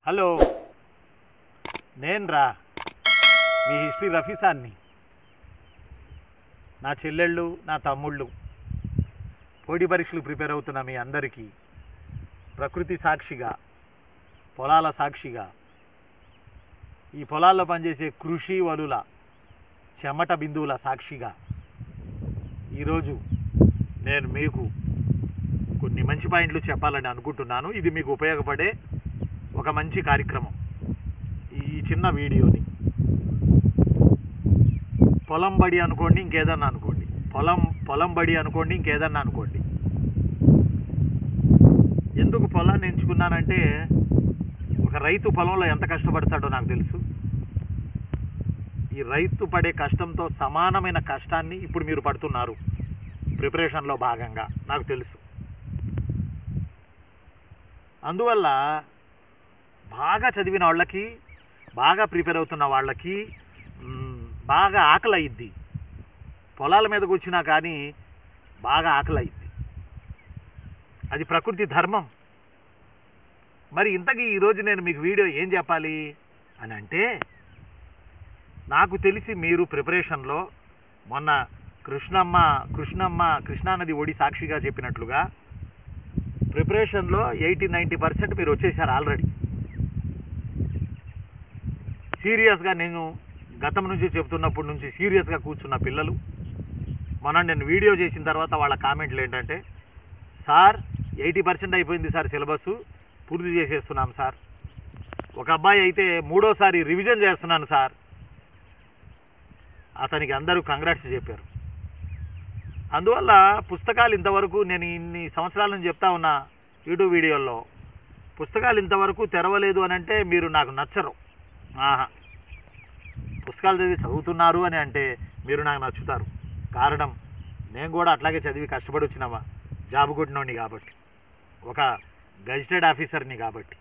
Hello నేను రా మీ history రఫీసాన్ని నా చెల్లెళ్ళు నా తమ్ముళ్ళు పోటీ పరీక్షలు ప్రిపేర్ అవుతున్న మీ అందరికీ ప్రకృతి సాక్షిగా పొలాల సాక్షిగా ఈ పొలాల్లో పనిచేసే కృషి వలుల చెమట బిందువుల సాక్షిగా ఈరోజు నేను మీకు కొన్ని మంచి పాయింట్లు చెప్పాలని అనుకుంటున్నాను ఇది మీకు ఉపయోగపడే ఒక మంచి కార్యక్రమం ఈ చిన్న వీడియోని పొలం బడి అనుకోండి ఇంకేదన్నా అనుకోండి పొలం పొలం బడి అనుకోండి ఇంకేదన్నా అనుకోండి ఎందుకు పొలాన్ని ఎంచుకున్నానంటే ఒక రైతు పొలంలో ఎంత కష్టపడతాడో నాకు తెలుసు ఈ రైతు పడే కష్టంతో సమానమైన కష్టాన్ని ఇప్పుడు మీరు పడుతున్నారు ప్రిపరేషన్లో భాగంగా నాకు తెలుసు అందువల్ల బాగా చదివిన వాళ్ళకి బాగా ప్రిపేర్ అవుతున్న వాళ్ళకి మ్, బాగా ఆకలి అయ్యిద్ది పొలాల మీదకి వచ్చినా కానీ బాగా ఆకలి అయ్యిద్ది అది ప్రకృతి ధర్మం మరి ఇంతకీ ఈరోజు నేను మీకు వీడియో ఏం చెప్పాలి అని అంటే నాకు తెలిసి మీరు ప్రిపరేషన్లో మొన్న కృష్ణమ్మ కృష్ణమ్మ కృష్ణానది ఒడి సాక్షిగా చెప్పినట్లుగా ప్రిపరేషన్లో ఎయిటీ నైంటీ పర్సెంట్ మీరు వచ్చేసారు ఆల్రెడీ సీరియస్గా నేను గతం నుంచి చెప్తున్నప్పటి నుంచి సీరియస్గా కూర్చున్న పిల్లలు మొన్న నేను వీడియో చేసిన తర్వాత వాళ్ళ కామెంట్లు ఏంటంటే సార్ ఎయిటీ పర్సెంట్ అయిపోయింది సార్ సిలబస్ పూర్తి చేసేస్తున్నాం సార్ ఒక అబ్బాయి అయితే మూడోసారి రివిజన్ చేస్తున్నాను సార్ అతనికి అందరూ కంగ్రాట్స్ చెప్పారు అందువల్ల పుస్తకాలు ఇంతవరకు నేను ఇన్ని సంవత్సరాల నుంచి చెప్తా ఉన్నా యూట్యూబ్ వీడియోల్లో పుస్తకాలు ఇంతవరకు తెరవలేదు అని అంటే మీరు నాకు నచ్చరు ఆహా పుస్తకాలు చదివి చదువుతున్నారు అని అంటే మీరు నాకు నచ్చుతారు కారణం నేను కూడా అట్లాగే చదివి కష్టపడి వచ్చినావా జాబ్ కొట్టినోడిని కాబట్టి ఒక గజిటెడ్ ఆఫీసర్ని కాబట్టి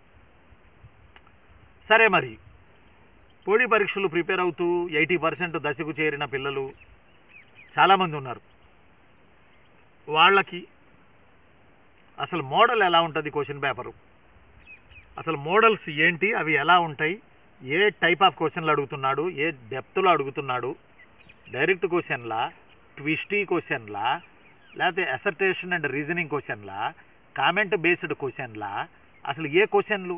సరే మరి పోటీ పరీక్షలు ప్రిపేర్ అవుతూ ఎయిటీ పర్సెంట్ దశకు చేరిన పిల్లలు చాలామంది ఉన్నారు వాళ్ళకి అసలు మోడల్ ఎలా ఉంటుంది క్వశ్చన్ పేపరు అసలు మోడల్స్ ఏంటి అవి ఎలా ఉంటాయి ఏ టైప్ ఆఫ్ క్వశ్చన్లు అడుగుతున్నాడు ఏ డెప్త్లో అడుగుతున్నాడు డైరెక్ట్ క్వశ్చన్లా ట్విస్టీ క్వశ్చన్లా లేకపోతే అసర్టేషన్ అండ్ రీజనింగ్ క్వశ్చన్లా కామెంట్ బేస్డ్ క్వశ్చన్లా అసలు ఏ క్వశ్చన్లు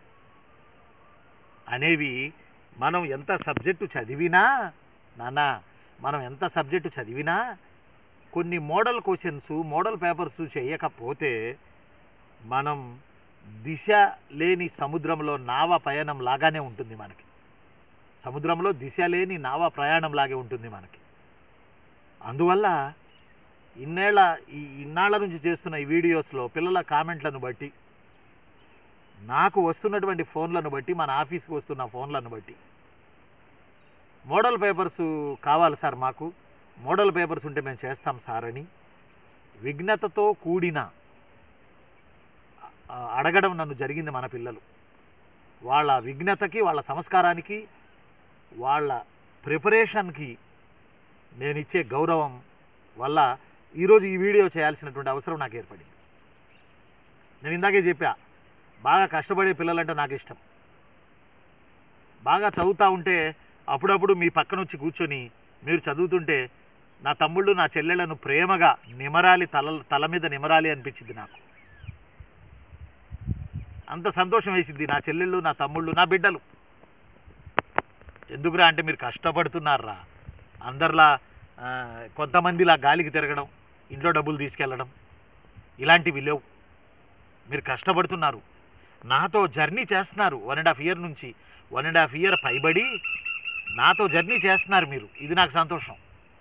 అనేవి మనం ఎంత సబ్జెక్టు చదివినా నాన్న మనం ఎంత సబ్జెక్టు చదివినా కొన్ని మోడల్ క్వశ్చన్స్ మోడల్ పేపర్స్ చేయకపోతే మనం దిశ లేని సముద్రంలో నావ పయనం లాగానే ఉంటుంది మనకి సముద్రంలో దిశ లేని నావ ప్రయాణం లాగే ఉంటుంది మనకి అందువల్ల ఇన్నేళ్ల ఈ ఇన్నాళ్ళ నుంచి చేస్తున్న ఈ వీడియోస్లో పిల్లల కామెంట్లను బట్టి నాకు వస్తున్నటువంటి ఫోన్లను బట్టి మన ఆఫీస్కి వస్తున్న ఫోన్లను బట్టి మోడల్ పేపర్స్ కావాలి సార్ మాకు మోడల్ పేపర్స్ ఉంటే మేము చేస్తాం సార్ అని విఘ్నతతో కూడిన ఆ, అడగడం నన్ను జరిగింది మన పిల్లలు వాళ్ళ విఘ్నతకి వాళ్ళ సంస్కారానికి వాళ్ళ ప్రిపరేషన్కి నేను ఇచ్చే గౌరవం వల్ల ఈరోజు ఈ వీడియో చేయాల్సినటువంటి అవసరం నాకు ఏర్పడింది నేను ఇందాకే చెప్పా బాగా కష్టపడే పిల్లలంటే నాకు ఇష్టం బాగా చదువుతూ ఉంటే అప్పుడప్పుడు మీ పక్కన వచ్చి కూర్చొని మీరు చదువుతుంటే నా తమ్ముళ్ళు నా చెల్లెళ్ళను ప్రేమగా నిమరాలి తల తల మీద నిమరాలి అనిపించింది నాకు అంత సంతోషం వేసింది నా చెల్లెళ్ళు నా తమ్ముళ్ళు నా బిడ్డలు ఎందుకురా అంటే మీరు కష్టపడుతున్నారా అందరిలా ఆ, కొంతమందిలా గాలికి తిరగడం ఇంట్లో డబ్బులు తీసుకెళ్ళడం ఇలాంటివి లేవు మీరు కష్టపడుతున్నారు నాతో జర్నీ చేస్తున్నారు వన్ అండ్ హాఫ్ ఇయర్ నుంచి వన్ అండ్ హాఫ్ ఇయర్ పైబడి నాతో జర్నీ చేస్తున్నారు మీరు ఇది నాకు సంతోషం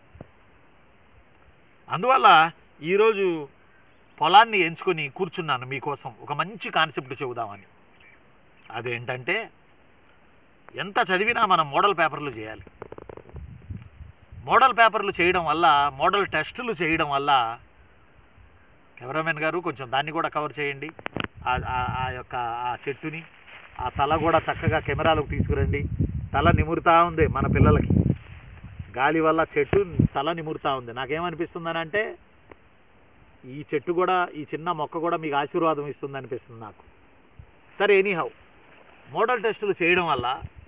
అందువల్ల ఈరోజు పొలాన్ని ఎంచుకొని కూర్చున్నాను మీకోసం ఒక మంచి కాన్సెప్ట్ చెబుదామని అదేంటంటే ఎంత చదివినా మనం మోడల్ పేపర్లు చేయాలి మోడల్ పేపర్లు చేయడం వల్ల మోడల్ టెస్టులు చేయడం వల్ల కెమెరామెన్ గారు కొంచెం దాన్ని కూడా కవర్ చేయండి ఆ- ఆ- ఆ యొక్క ఆ చెట్టుని ఆ తల కూడా చక్కగా కెమెరాలకు తీసుకురండి తల నిమురుతా ఉంది మన పిల్లలకి గాలి వల్ల చెట్టు తల నిమురుతా ఉంది నాకేమనిపిస్తుందని అంటే ఈ చెట్టు కూడా ఈ చిన్న మొక్క కూడా మీకు ఆశీర్వాదం ఇస్తుంది అనిపిస్తుంది నాకు సరే ఎనీహౌ మోడల్ టెస్టులు చేయడం వల్ల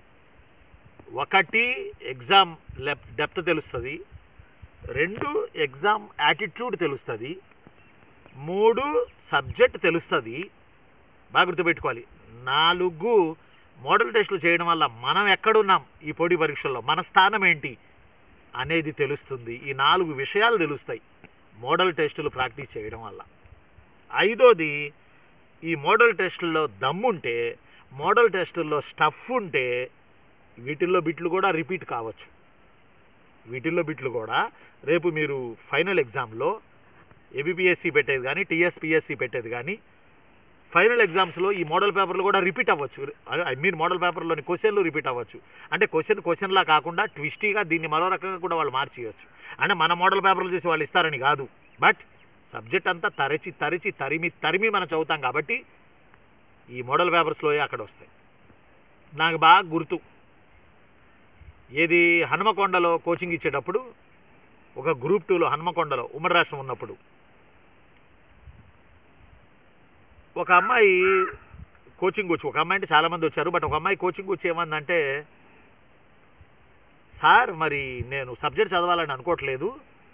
ఒకటి ఎగ్జామ్ లెప్ డెప్త్ తెలుస్తుంది రెండు ఎగ్జామ్ యాటిట్యూడ్ తెలుస్తుంది మూడు సబ్జెక్ట్ తెలుస్తుంది బాగా గుర్తుపెట్టుకోవాలి నాలుగు మోడల్ టెస్టులు చేయడం వల్ల మనం ఎక్కడున్నాం ఈ పోటీ పరీక్షల్లో మన స్థానం ఏంటి అనేది తెలుస్తుంది ఈ నాలుగు విషయాలు తెలుస్తాయి మోడల్ టెస్టులు ప్రాక్టీస్ చేయడం వల్ల ఐదోది ఈ మోడల్ టెస్టుల్లో దమ్ముంటే మోడల్ టెస్టుల్లో స్టఫ్ ఉంటే వీటిల్లో బిట్లు కూడా రిపీట్ కావచ్చు వీటిల్లో బిట్లు కూడా రేపు మీరు ఫైనల్ ఎగ్జామ్లో ఏబిపిఎస్సి పెట్టేది కానీ టీఎస్పిఎస్సి పెట్టేది కానీ ఫైనల్ ఎగ్జామ్స్లో ఈ మోడల్ పేపర్లు కూడా రిపీట్ అవ్వచ్చు ఐ మీన్ మోడల్ పేపర్లోని క్వశ్చన్లు రిపీట్ అవ్వచ్చు అంటే క్వశ్చన్ క్వశ్చన్లా కాకుండా ట్విస్టీగా దీన్ని మరో రకంగా కూడా వాళ్ళు మార్చేయచ్చు అంటే మన మోడల్ పేపర్లు చూసి వాళ్ళు ఇస్తారని కాదు బట్ సబ్జెక్ట్ అంతా తరచి తరిచి తరిమి తరిమి మనం చదువుతాం కాబట్టి ఈ మోడల్ పేపర్స్లోయే అక్కడ వస్తాయి నాకు బాగా గుర్తు ఏది హనుమకొండలో కోచింగ్ ఇచ్చేటప్పుడు ఒక గ్రూప్ టూలో హనుమకొండలో ఉమ్మడి రాష్ట్రం ఉన్నప్పుడు ఒక అమ్మాయి కోచింగ్ వచ్చి ఒక అమ్మాయి అంటే చాలామంది వచ్చారు బట్ ఒక అమ్మాయి కోచింగ్ వచ్చి ఏమందంటే సార్ మరి నేను సబ్జెక్ట్ చదవాలని అనుకోవట్లేదు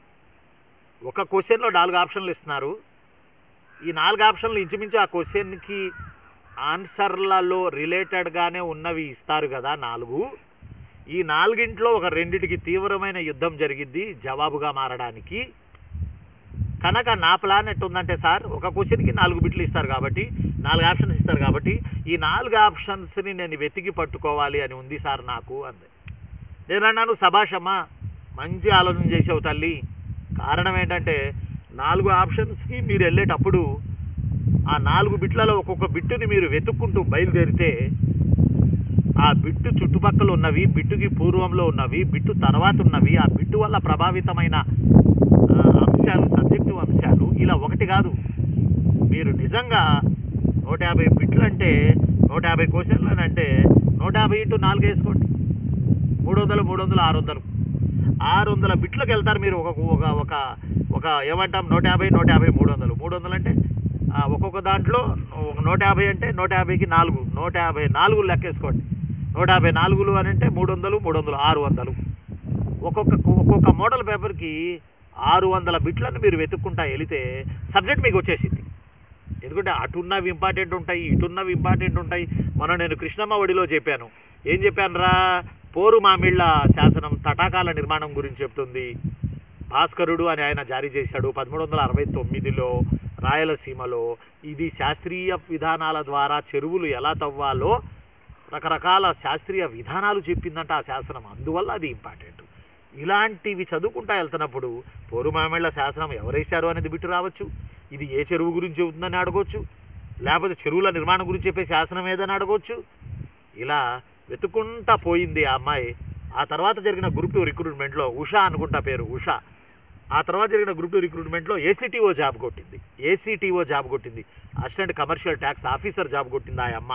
ఒక క్వశ్చన్లో నాలుగు ఆప్షన్లు ఇస్తున్నారు ఈ నాలుగు ఆప్షన్లు ఇంచుమించు ఆ క్వశ్చన్కి ఆన్సర్లలో రిలేటెడ్గానే ఉన్నవి ఇస్తారు కదా నాలుగు ఈ నాలుగింట్లో ఒక రెండిటికి తీవ్రమైన యుద్ధం జరిగిద్ది జవాబుగా మారడానికి కనుక నా ప్లాన్ ఎట్టుందంటే సార్ ఒక క్వశ్చన్కి నాలుగు బిట్లు ఇస్తారు కాబట్టి నాలుగు ఆప్షన్స్ ఇస్తారు కాబట్టి ఈ నాలుగు ఆప్షన్స్ని నేను వెతికి పట్టుకోవాలి అని ఉంది సార్ నాకు అంది నేను అన్నాను సభాషమ్మ మంచి ఆలోచన చేసావు తల్లి కారణం ఏంటంటే నాలుగు ఆప్షన్స్కి మీరు వెళ్ళేటప్పుడు ఆ నాలుగు బిట్లలో ఒక్కొక్క బిట్టుని మీరు వెతుక్కుంటూ బయలుదేరితే ఆ బిట్టు చుట్టుపక్కల ఉన్నవి బిట్టుకి పూర్వంలో ఉన్నవి బిట్టు తర్వాత ఉన్నవి ఆ బిట్టు వల్ల ప్రభావితమైన ఆ, అంశాలు సబ్జెక్టు అంశాలు ఇలా ఒకటి కాదు మీరు నిజంగా నూట యాభై బిట్లు అంటే నూట యాభై క్వశ్చన్లు అని అంటే నూట యాభై ఇంటూ నాలుగు వేసుకోండి మూడు వందలు మూడు వందలు ఆరు వందలు ఆరు వందల బిట్లకు వెళ్తారు మీరు ఒక ఒక ఒక ఒక ఏమంటాం నూట యాభై నూట యాభై మూడు వందలు మూడు వందలు అంటే ఆ, ఒక్కొక్క దాంట్లో ఒక నూట యాభై అంటే నూట యాభైకి నాలుగు నూట యాభై నాలుగు లెక్కేసుకోండి నూట యాభై నాలుగులు అని అంటే మూడు వందలు మూడు వందలు ఆరు వందలు ఒక్కొక్క ఒక్కొక్క మోడల్ పేపర్కి ఆరు వందల బిట్లను మీరు వెతుక్కుంటా వెళితే సబ్జెక్ట్ మీకు వచ్చేసింది ఎందుకంటే అటున్నవి ఇంపార్టెంట్ ఉంటాయి ఇటున్నవి ఇంపార్టెంట్ ఉంటాయి మొన్న నేను కృష్ణమ్మ ఒడిలో చెప్పాను ఏం చెప్పాను రా పోరు మామిళ్ళ శాసనం తటాకాల నిర్మాణం గురించి చెప్తుంది భాస్కరుడు అని ఆయన జారీ చేశాడు పదమూడు వందల అరవై తొమ్మిదిలో రాయలసీమలో ఇది శాస్త్రీయ విధానాల ద్వారా చెరువులు ఎలా తవ్వాలో రకరకాల శాస్త్రీయ విధానాలు చెప్పిందంట ఆ శాసనం అందువల్ల అది ఇంపార్టెంట్ ఇలాంటివి చదువుకుంటా వెళ్తున్నప్పుడు పోరుమామిళ్ళ శాసనం ఎవరేశారు అనేది బిట్టు రావచ్చు ఇది ఏ చెరువు గురించి చెబుతుందని అడగవచ్చు లేకపోతే చెరువుల నిర్మాణం గురించి చెప్పే శాసనం ఏదని అడగవచ్చు ఇలా వెతుకుంటా పోయింది ఆ అమ్మాయి ఆ తర్వాత జరిగిన గ్రూప్ టూ రిక్రూట్మెంట్లో ఉషా అనుకుంటా పేరు ఉషా ఆ తర్వాత జరిగిన గ్రూప్ టూ రిక్రూట్మెంట్లో ఏసీటీఓ జాబ్ కొట్టింది ఏసీటీఓ జాబ్ కొట్టింది assistant commercial tax officer job కొట్టింది ఆ అమ్మ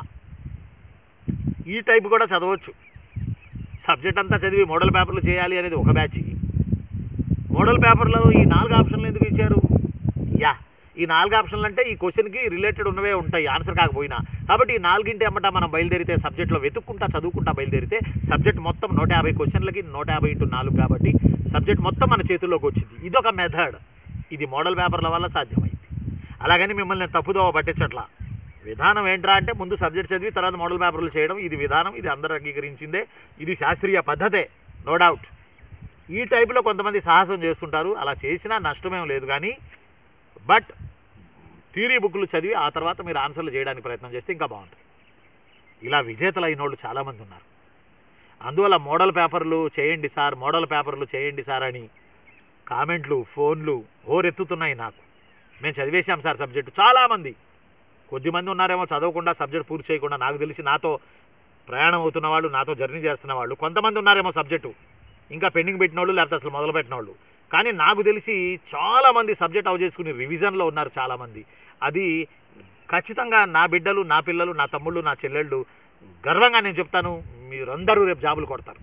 ఈ టైప్ కూడా చదవచ్చు సబ్జెక్ట్ అంతా చదివి మోడల్ పేపర్లు చేయాలి అనేది ఒక బ్యాచ్ మోడల్ పేపర్లో ఈ నాలుగు ఆప్షన్లు ఎందుకు ఇచ్చారు యా ఈ నాలుగు ఆప్షన్లు అంటే ఈ క్వశ్చన్కి రిలేటెడ్ ఉన్నవే ఉంటాయి ఆన్సర్ కాకపోయినా కాబట్టి ఈ నాలుగింటి అమ్మట మనం బయలుదేరితే సబ్జెక్ట్లో వెతుక్కుంటా చదువుకుంటా బయలుదేరితే సబ్జెక్ట్ మొత్తం నూట యాభై క్వశ్చన్లకి నూట యాభై ఇంటూ నాలుగు కాబట్టి సబ్జెక్ట్ మొత్తం మన చేతుల్లోకి వచ్చింది ఇదొక మెథడ్ ఇది మోడల్ పేపర్ల వల్ల సాధ్యమైంది అలాగని మిమ్మల్ని నేను తప్పుదోవ పట్టించట్లా విధానం ఏంట్రా అంటే ముందు సబ్జెక్ట్ చదివి తర్వాత మోడల్ పేపర్లు చేయడం ఇది విధానం ఇది అందరూ అంగీకరించిందే ఇది శాస్త్రీయ పద్ధతే నో డౌట్ ఈ టైపులో కొంతమంది సాహసం చేస్తుంటారు అలా చేసినా నష్టమేం లేదు కానీ బట్ థియరీ బుక్లు చదివి ఆ తర్వాత మీరు ఆన్సర్లు చేయడానికి ప్రయత్నం చేస్తే ఇంకా బాగుంటుంది ఇలా విజేతలు అయిన వాళ్ళు చాలామంది ఉన్నారు అందువల్ల మోడల్ పేపర్లు చేయండి సార్ మోడల్ పేపర్లు చేయండి సార్ అని కామెంట్లు ఫోన్లు హోరెత్తుతున్నాయి నాకు మేము చదివేశాం సార్ సబ్జెక్టు చాలామంది కొద్దిమంది ఉన్నారేమో చదవకుండా సబ్జెక్ట్ పూర్తి చేయకుండా నాకు తెలిసి నాతో ప్రయాణం అవుతున్న వాళ్ళు నాతో జర్నీ చేస్తున్న వాళ్ళు కొంతమంది ఉన్నారేమో సబ్జెక్టు ఇంకా పెండింగ్ పెట్టిన వాళ్ళు లేకపోతే అసలు మొదలు పెట్టిన వాళ్ళు కానీ నాకు తెలిసి చాలామంది సబ్జెక్ట్ అవ చేసుకుని రివిజన్లో ఉన్నారు చాలామంది అది ఖచ్చితంగా నా బిడ్డలు నా పిల్లలు నా తమ్ముళ్ళు నా చెల్లెళ్ళు గర్వంగా నేను చెప్తాను మీరందరూ రేపు జాబులు కొడతారు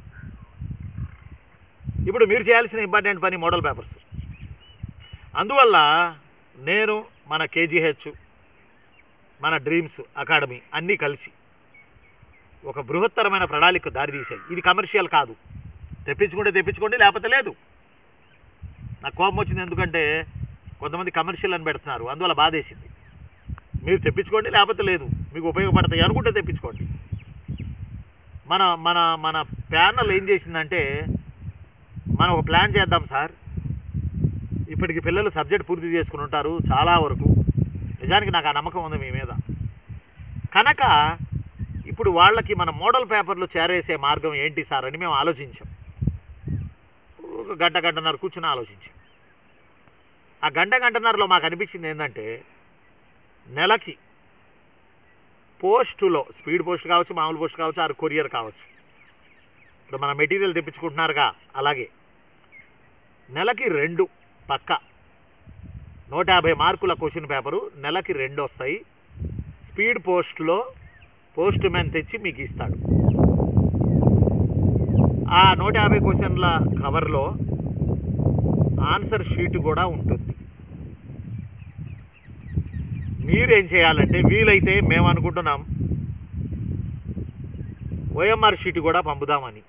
ఇప్పుడు మీరు చేయాల్సిన ఇంపార్టెంట్ పని మోడల్ పేపర్స్ అందువల్ల నేను మన కేజీహెచ్ మన డ్రీమ్స్ అకాడమీ అన్నీ కలిసి ఒక బృహత్తరమైన ప్రణాళిక దారితీసాయి ఇది కమర్షియల్ కాదు తెప్పించుకుంటే తెప్పించుకోండి లేకపోతే లేదు నాకు కోపం వచ్చింది ఎందుకంటే కొంతమంది కమర్షియల్ అని పెడుతున్నారు అందువల్ల బాధేసింది మీరు తెప్పించుకోండి లేకపోతే లేదు మీకు ఉపయోగపడతాయి అనుకుంటే తెప్పించుకోండి మన మన మన ప్యానల్ ఏం చేసిందంటే మనం ఒక ప్లాన్ చేద్దాం సార్ ఇప్పటికి పిల్లలు సబ్జెక్ట్ పూర్తి చేసుకుని ఉంటారు చాలా వరకు నిజానికి నాకు ఆ నమ్మకం ఉంది మీ మీద కనుక ఇప్పుడు వాళ్ళకి మన మోడల్ పేపర్లు చేరేసే మార్గం ఏంటి సార్ అని మేము ఆలోచించాం ఒక గంట గంటన్నర కూర్చుని ఆలోచించాం ఆ గంట గంటన్నరలో మాకు అనిపించింది ఏంటంటే నెలకి పోస్టులో స్పీడ్ పోస్ట్ కావచ్చు మామూలు పోస్ట్ కావచ్చు ఆరు కొరియర్ కావచ్చు ఇప్పుడు మన మెటీరియల్ తెప్పించుకుంటున్నారుగా అలాగే నెలకి రెండు పక్క నూట యాభై మార్కుల క్వశ్చన్ పేపరు నెలకి రెండు వస్తాయి స్పీడ్ పోస్ట్లో పోస్ట్ మ్యాన్ తెచ్చి మీకు ఇస్తాడు ఆ నూట యాభై క్వశ్చన్ల కవర్లో ఆన్సర్ షీట్ కూడా ఉంటుంది మీరేం చేయాలంటే వీలైతే మేము అనుకుంటున్నాం ఓఎంఆర్ షీట్ కూడా పంపుదామని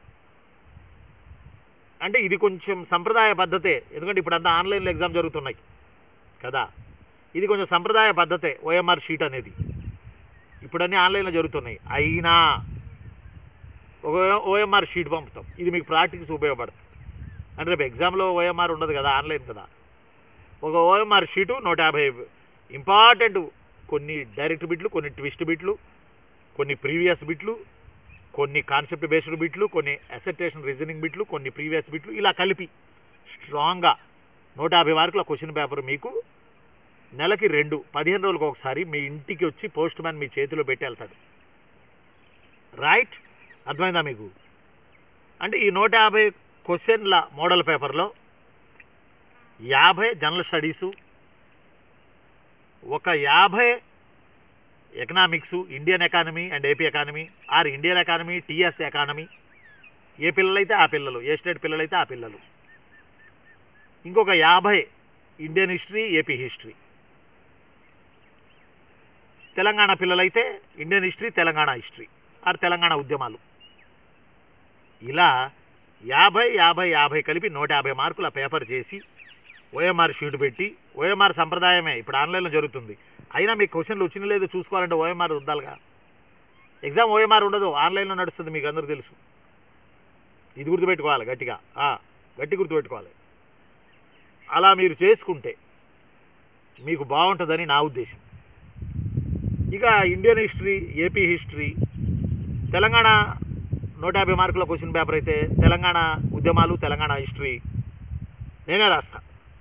అంటే ఇది కొంచెం సంప్రదాయ పద్ధతే ఎందుకంటే ఇప్పుడు అంతా ఆన్లైన్లో ఎగ్జామ్ జరుగుతున్నాయి కదా ఇది కొంచెం సంప్రదాయ పద్ధతే ఓఎంఆర్ షీట్ అనేది ఇప్పుడు అన్నీ ఆన్లైన్లో జరుగుతున్నాయి అయినా ఒక ఓఎంఆర్ షీట్ పంపుతాం ఇది మీకు ప్రాక్టీస్ ఉపయోగపడుతుంది అంటే రేపు ఎగ్జామ్లో ఓఎంఆర్ ఉండదు కదా ఆన్లైన్ కదా ఒక ఓఎంఆర్ షీటు నూట యాభై ఇంపార్టెంట్ కొన్ని డైరెక్ట్ బిట్లు కొన్ని ట్విస్ట్ బిట్లు కొన్ని ప్రీవియస్ బిట్లు కొన్ని కాన్సెప్ట్ బేస్డ్ బిట్లు కొన్ని అసెప్టేషన్ రీజనింగ్ బిట్లు కొన్ని ప్రీవియస్ బిట్లు ఇలా కలిపి స్ట్రాంగ్గా నూట యాభై మార్కుల క్వశ్చన్ పేపర్ మీకు నెలకి రెండు పదిహేను రోజులకు ఒకసారి మీ ఇంటికి వచ్చి పోస్ట్ మ్యాన్ మీ చేతిలో పెట్టి వెళ్తాడు రైట్ అర్థమైందా మీకు అంటే ఈ నూట యాభై క్వశ్చన్ల మోడల్ పేపర్లో యాభై జనరల్ స్టడీసు ఒక యాభై economics Indian economy and AP economy or Indian economy TS economy ఏ పిల్లలైతే ఆ పిల్లలు ఏ స్టేట్ పిల్లలైతే ఆ పిల్లలు ఇంకొక యాభై Indian history AP history Telangana పిల్లలైతే Indian history Telangana history or Telangana ఉద్యమాలు ఇలా యాభై యాభై యాభై కలిపి నూట యాభై మార్కుల పేపర్ చేసి ఓఎంఆర్ షీట్ పెట్టి ఓఎంఆర్ సంప్రదాయమే ఇప్పుడు ఆన్లైన్లో జరుగుతుంది అయినా మీకు క్వశ్చన్లు వచ్చిన లేదు చూసుకోవాలంటే ఓఎంఆర్ ఉండాలిగా ఎగ్జామ్ ఓఎంఆర్ ఉండదు ఆన్లైన్లో నడుస్తుంది మీకు అందరూ తెలుసు ఇది గుర్తుపెట్టుకోవాలి గట్టిగా ఆ, గట్టి గుర్తుపెట్టుకోవాలి అలా మీరు చేసుకుంటే మీకు బాగుంటుందని నా ఉద్దేశం ఇక Indian history AP history Telangana నూట యాభై మార్కుల క్వశ్చన్ పేపర్ అయితే తెలంగాణ ఉద్యమాలు తెలంగాణ హిస్టరీ నేనే రాస్తా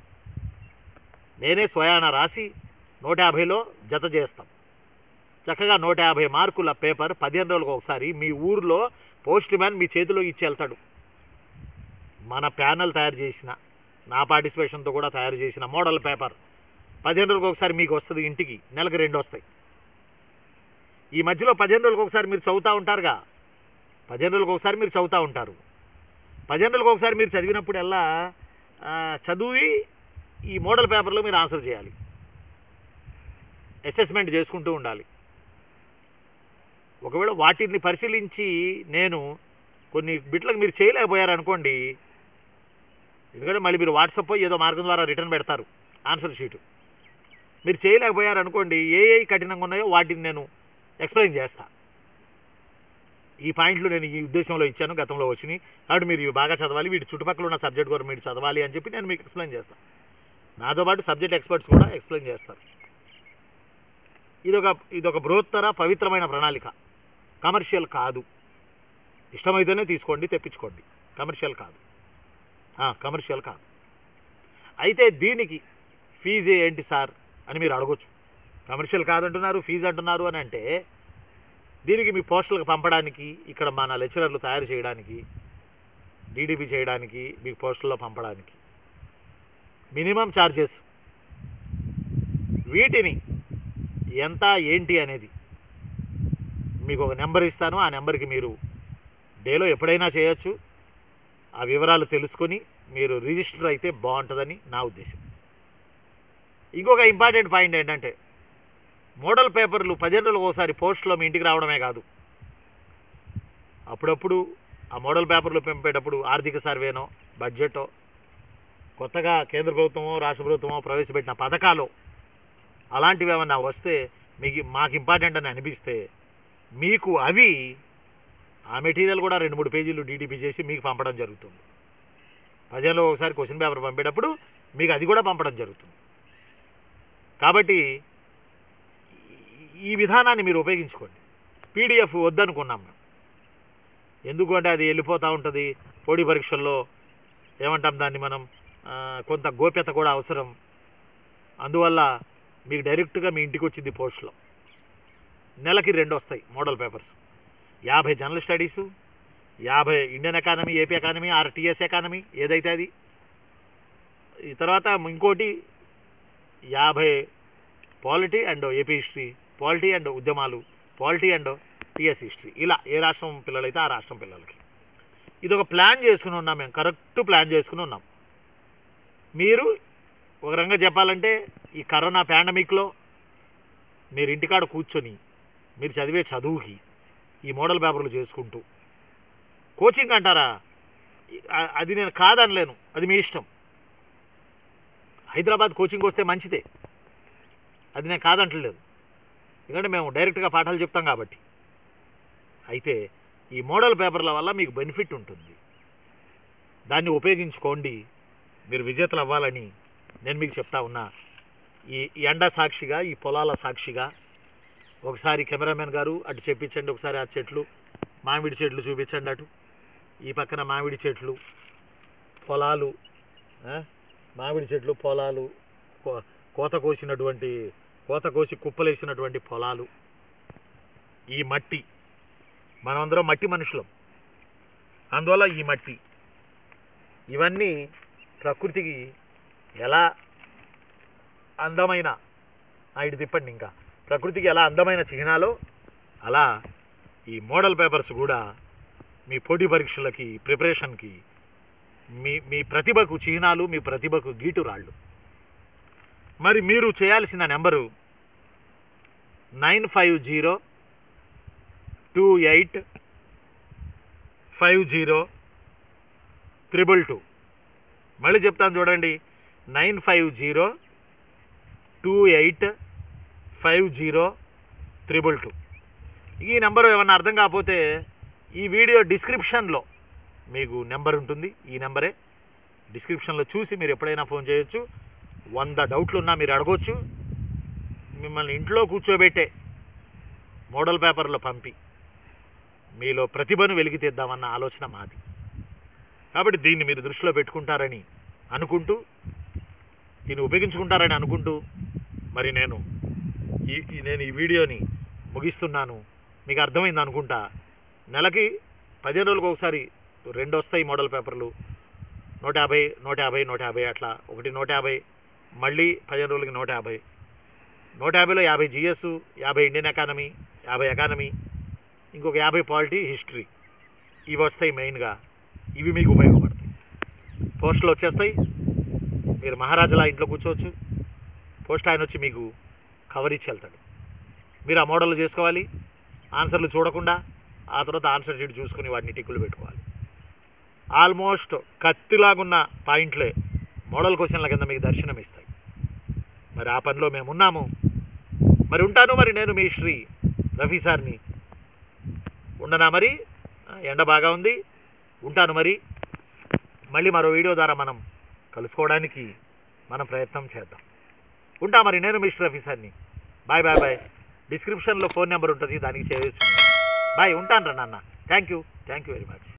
నేనే స్వయాన రాసి నూట యాభైలో జత చేస్తాం చక్కగా నూట యాభై మార్కుల పేపర్ పదిహేను రోజులకు ఒకసారి మీ ఊర్లో పోస్ట్ మ్యాన్ మీ చేతిలో ఇచ్చి వెళ్తాడు మన ప్యానల్ తయారు చేసిన నా పార్టిసిపేషన్తో కూడా తయారు చేసిన మోడల్ పేపర్ పదిహేను రోజులకు ఒకసారి మీకు వస్తుంది ఇంటికి నెలకు రెండు వస్తాయి ఈ మధ్యలో పదిహేను రోజులకు ఒకసారి మీరు చదువుతూ ఉంటారుగా పదిహేను రోజులకు ఒకసారి మీరు చదువుతూ ఉంటారు పదిహేను రోజులకు ఒకసారి మీరు చదివినప్పుడల్లా ఆ, చదివి ఈ మోడల్ పేపర్లో మీరు ఆన్సర్ చేయాలి అసెస్మెంట్ చేసుకుంటూ ఉండాలి ఒకవేళ వాటిని పరిశీలించి నేను కొన్ని బిట్లకు మీరు చేయలేకపోయారు అనుకోండి ఎందుకంటే మళ్ళీ మీరు వాట్సాప్ ఏదో మార్గం ద్వారా రిటర్న్ పెడతారు ఆన్సర్ షీటు మీరు చేయలేకపోయారు అనుకోండి ఏ ఏ కఠినంగా ఉన్నాయో వాటిని నేను ఎక్స్ప్లెయిన్ చేస్తా ఈ పాయింట్లు నేను ఈ ఉద్దేశంలో ఇచ్చాను గతంలో వచ్చినాయి కాబట్టి మీరు ఇవి బాగా చదవాలి వీటి చుట్టుపక్కల ఉన్న సబ్జెక్ట్ కూడా మీరు చదవాలి అని చెప్పి నేను మీకు ఎక్స్ప్లెయిన్ చేస్తాను నాతో పాటు సబ్జెక్ట్ ఎక్స్పర్ట్స్ కూడా ఎక్స్ప్లెయిన్ చేస్తారు ఇదొక ఇదొక బృహత్తర పవిత్రమైన ప్రణాళిక కమర్షియల్ కాదు ఇష్టమైతేనే తీసుకోండి తెప్పించుకోండి కమర్షియల్ కాదు ఆ, కమర్షియల్ కాదు అయితే దీనికి ఫీజు ఏంటి సార్ అని మీరు అడగొచ్చు కమర్షియల్ కాదంటున్నారు ఫీజు అంటున్నారు అని అంటే దీనికి మీ పోస్టులకు పంపడానికి ఇక్కడ మన లెక్చరర్లు తయారు చేయడానికి డీడీపీ చేయడానికి మీకు పోస్టుల్లో పంపడానికి మినిమం ఛార్జెస్ వీటిని ఎంత ఏంటి అనేది మీకు ఒక నెంబర్ ఇస్తాను ఆ నెంబర్కి మీరు డేలో ఎప్పుడైనా చేయొచ్చు ఆ వివరాలు తెలుసుకొని మీరు రిజిస్టర్ అయితే బాగుంటుందని నా ఉద్దేశం ఇంకొక ఇంపార్టెంట్ పాయింట్ ఏంటంటే మోడల్ పేపర్లు పదిహేను రోజులకు ఒకసారి పోస్ట్లో మీ ఇంటికి రావడమే కాదు అప్పుడప్పుడు ఆ మోడల్ పేపర్లు పంపేటప్పుడు ఆర్థిక సర్వేనో బడ్జెటో కొత్తగా కేంద్ర ప్రభుత్వమో రాష్ట్ర ప్రభుత్వమో ప్రవేశపెట్టిన పథకాలు అలాంటివి ఏమన్నా వస్తే మీకు మాకు ఇంపార్టెంట్ అని అనిపిస్తే మీకు అవి ఆ మెటీరియల్ కూడా రెండు మూడు పేజీలు డీటీపీ చేసి మీకు పంపడం జరుగుతుంది పదిహేనులో ఒకసారి క్వశ్చన్ పేపర్ పంపేటప్పుడు మీకు అది కూడా పంపడం జరుగుతుంది కాబట్టి ఈ- ఈ విధానాన్ని మీరు ఉపయోగించుకోండి పీడిఎఫ్ వద్దనుకున్నాం మేము ఎందుకు అంటే అది వెళ్ళిపోతూ ఉంటుంది పోటీ పరీక్షల్లో ఏమంటాం దాన్ని మనం ఆ, కొంత గోప్యత కూడా అవసరం అందువల్ల మీకు డైరెక్ట్గా మీ ఇంటికి వచ్చింది పోస్ట్లో నెలకి రెండు వస్తాయి మోడల్ పేపర్స్ యాభై జనరల్ స్టడీసు యాభై Indian economy AP economy or TS economy ఏదైతే అది ఈ తర్వాత ఇంకోటి యాభై polity and AP history polity and ఉద్యమాలు పాలిటీ అండ్ టీఎస్ హిస్టరీ ఇలా ఏ రాష్ట్రం పిల్లలైతే ఆ రాష్ట్రం పిల్లలకి ఇది ఒక ప్లాన్ చేసుకుని ఉన్నాం మేము కరెక్ట్ ప్లాన్ చేసుకుని ఉన్నాం మీరు ఒక రంగా చెప్పాలంటే ఈ కరోనా పాండమిక్లో మీరు ఇంటికాడ కూర్చొని మీరు చదివే చదువుకి ఈ మోడల్ పేపర్లు చేసుకుంటూ కోచింగ్ అంటారా ఆ- అది నేను కాదనలేను అది మీ ఇష్టం హైదరాబాద్ కోచింగ్ వస్తే మంచిదే అది నేను కాదంటలేదు ఎందుకంటే మేము డైరెక్ట్గా పాఠాలు చెప్తాం కాబట్టి అయితే ఈ మోడల్ పేపర్ల వల్ల మీకు బెనిఫిట్ ఉంటుంది దాన్ని ఉపయోగించుకోండి మీరు విజేతలు అవ్వాలని నేను మీకు చెప్తా ఉన్నా ఈ ఈ ఎండ సాక్షిగా ఈ పొలాల సాక్షిగా ఒకసారి కెమెరామెన్ గారు అటు చెప్పించండి ఒకసారి ఆ చెట్లు మామిడి చెట్లు చూపించండి అటు ఈ పక్కన మామిడి చెట్లు పొలాలు ఆ? మామిడి చెట్లు పొలాలు కో- కోత కోసినటువంటి కోత కోసి కుప్పలేసినటువంటి పొలాలు ఈ మట్టి మనమందరం మట్టి మనుషులం అందువల్ల ఈ మట్టి ఇవన్నీ ప్రకృతికి ఎలా అందమైన ఆ, ఇటు తిప్పండి ఇంకా ప్రకృతికి ఎలా అందమైన చిహ్నాలో అలా ఈ మోడల్ పేపర్స్ కూడా మీ పోటీ పరీక్షలకి ప్రిపరేషన్కి మీ మీ ప్రతిభకు చిహ్నాలు మీ ప్రతిభకు గీటురాళ్ళు మరి మీరు చేయాల్సిన number nine five zero two eight five zero triple two మళ్ళీ చెప్తాను చూడండి nine five zero two eight five zero triple two ఈ నెంబర్ ఏమన్నా అర్థం కాకపోతే ఈ వీడియో డిస్క్రిప్షన్లో మీకు నెంబర్ ఉంటుంది ఈ నెంబరే డిస్క్రిప్షన్లో చూసి మీరు ఎప్పుడైనా ఫోన్ చేయొచ్చు వంద డౌట్లు ఉన్నా మీరు అడగొచ్చు మిమ్మల్ని ఇంట్లో కూర్చోబెట్టే మోడల్ పేపర్లో పంపి మీలో ప్రతిభను వెలికితీద్దామన్న ఆలోచన మాది కాబట్టి దీన్ని మీరు దృష్టిలో పెట్టుకుంటారని అనుకుంటూ దీన్ని ఉపయోగించుకుంటారని అనుకుంటూ మరి నేను ఈ ఈ- నేను ఈ వీడియోని ముగిస్తున్నాను మీకు అర్థమైంది అనుకుంటా నెలకి పదిహేను రోజులకు ఒకసారి రెండు వస్తాయి మోడల్ పేపర్లు నూట యాభై నూట యాభై నూట యాభై అట్లా ఒకటి నూట యాభై మళ్ళీ పదిహేను రోజులకి నూట యాభై నూట యాభైలో యాభై జిఎస్ యాభై ఇండియన్ ఎకానమీ యాభై ఎకానమీ ఇంకొక యాభై పాలిటీ హిస్టరీ ఇవి వస్తాయి మెయిన్గా ఇవి మీకు ఉపయోగపడతాయి పోస్టులు వచ్చేస్తాయి మీరు మహారాజులా ఇంట్లో కూర్చోవచ్చు పోస్ట్ ఆయన వచ్చి మీకు కవర్ ఇచ్చి వెళ్తాడు మీరు ఆ మోడల్ చేసుకోవాలి ఆన్సర్లు చూడకుండా ఆ తర్వాత ఆన్సర్ షీట్ చూసుకుని వాటిని టిక్కులు పెట్టుకోవాలి ఆల్మోస్ట్ కత్తిలాగున్న పాయింట్లే మోడల్ క్వశ్చన్ల కింద మీకు దర్శనం ఇస్తాయి మరి ఆ పనిలో మేము ఉన్నాము మరి ఉంటాను మరి నేను మీ శ్రీ రఫీ సార్ని ఉండనా మరి ఆ, ఎండ బాగా ఉంది ఉంటాను మరి మళ్ళీ మరో వీడియో ద్వారా మనం కలుసుకోవడానికి మనం ప్రయత్నం చేద్దాం ఉంటా మరి నేను మిస్టర్ రఫీ సార్ని బాయ్ బాయ్ బాయ్ డిస్క్రిప్షన్లో ఫోన్ నెంబర్ ఉంటుంది దానికి చేయవచ్చు బాయ్ ఉంటాను రా నాన్న thank you thank you very much